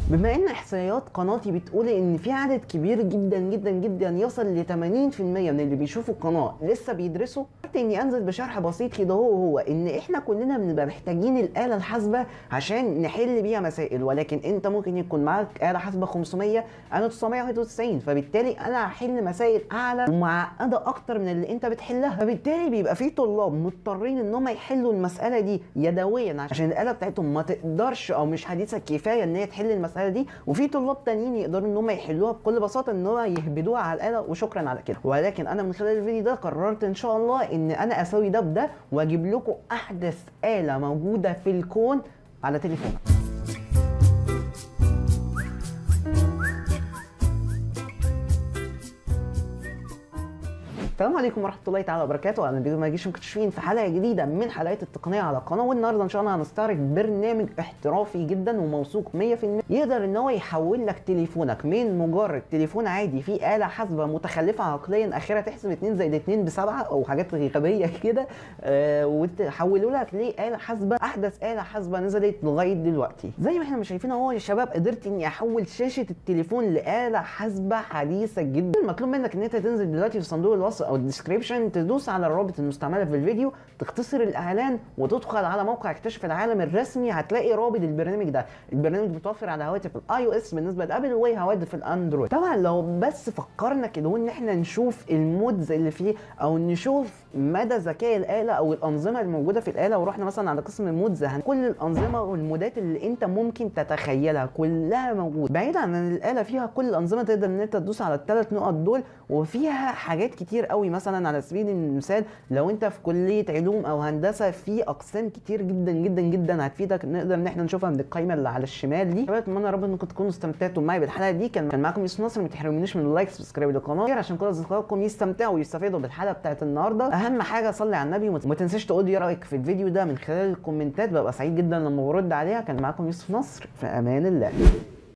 بما ان احصائيات قناتي بتقول ان في عدد كبير جدا جدا جدا يصل ل 80% من اللي بيشوفوا القناه لسه بيدرسوا قلت اني انزل بشرح بسيط كده هو هو ان احنا كلنا بنبقى محتاجين الاله الحاسبه عشان نحل بيها مسائل ولكن انت ممكن يكون معاك اله حاسبه 500 انا 991 فبالتالي انا هحل مسائل اعلى ومعقده اكتر من اللي انت بتحلها فبالتالي بيبقى في طلاب مضطرين ان هم يحلوا المساله دي يدويا عشان الاله بتاعتهم ما تقدرش او مش حديثه كفايه ان هي تحل المساله دي وفي طلاب تانيين يقدروا ان هم يحلوها بكل بساطه ان هم يهبدوها على الاله وشكرا على كده ولكن انا من خلال الفيديو ده قررت ان شاء الله ان انا اسوي ده بده واجيب لكم احدث اله موجوده في الكون على تليفونك السلام عليكم ورحمه الله تعالى وبركاته اهلا بكم مجيش مكتشفين في حلقه جديده من حلقات التقنيه على القناه والنهارده ان شاء الله هنستعرض برنامج احترافي جدا وموثوق 100% يقدر ان هو يحول لك تليفونك من مجرد تليفون عادي فيه اله حاسبه متخلفه عقليا اخرها تحسب 2 زائد 2 بسبعه او حاجات غبيه كده آه وتحوله لك لاله حاسبه احدث اله حاسبه نزلت لغايه دلوقتي زي ما احنا شايفين اهو يا شباب قدرت اني احول شاشه التليفون لاله حاسبه حديثه جدا المطلوب منك ان انت تنزل دلوقتي في صندوق الوصف او الديسكريبشن تدوس على الرابط المستعمله في الفيديو تختصر الاعلان وتدخل على موقع اكتشف العالم الرسمي هتلاقي رابط البرنامج ده البرنامج متوفر على هواتف الاي او اس بالنسبه لابل وهواتف الاندرويد طبعا لو بس فكرنا كده ان احنا نشوف المودز اللي فيه او نشوف مدى ذكاء الاله او الانظمه الموجوده في الاله ورحنا مثلا على قسم المودز كل الانظمه والمودات اللي انت ممكن تتخيلها كلها موجوده بعيدا عن ان الاله فيها كل الانظمه تقدر ان انت تدوس على الثلاث نقط دول وفيها حاجات كتير قوي مثلا على سبيل المثال لو انت في كليه علوم او هندسه في اقسام كتير جدا جدا جدا هتفيدك نقدر ان احنا نشوفها من القائمه اللي على الشمال دي شباب اتمنى يا رب انكم تكونوا استمتعتوا معايا بالحلقه دي كان كان معاكم يوسف نصر ما تحرمونيش من اللايك سبسكرايب للقناه عشان كل اصدقائكم يستمتعوا ويستفيدوا بالحلقه بتاعت النهارده اهم حاجه صلي على النبي وما تنساش تقول لي رايك في الفيديو ده من خلال الكومنتات ببقى سعيد جدا لما برد عليها كان معاكم يوسف نصر في امان الله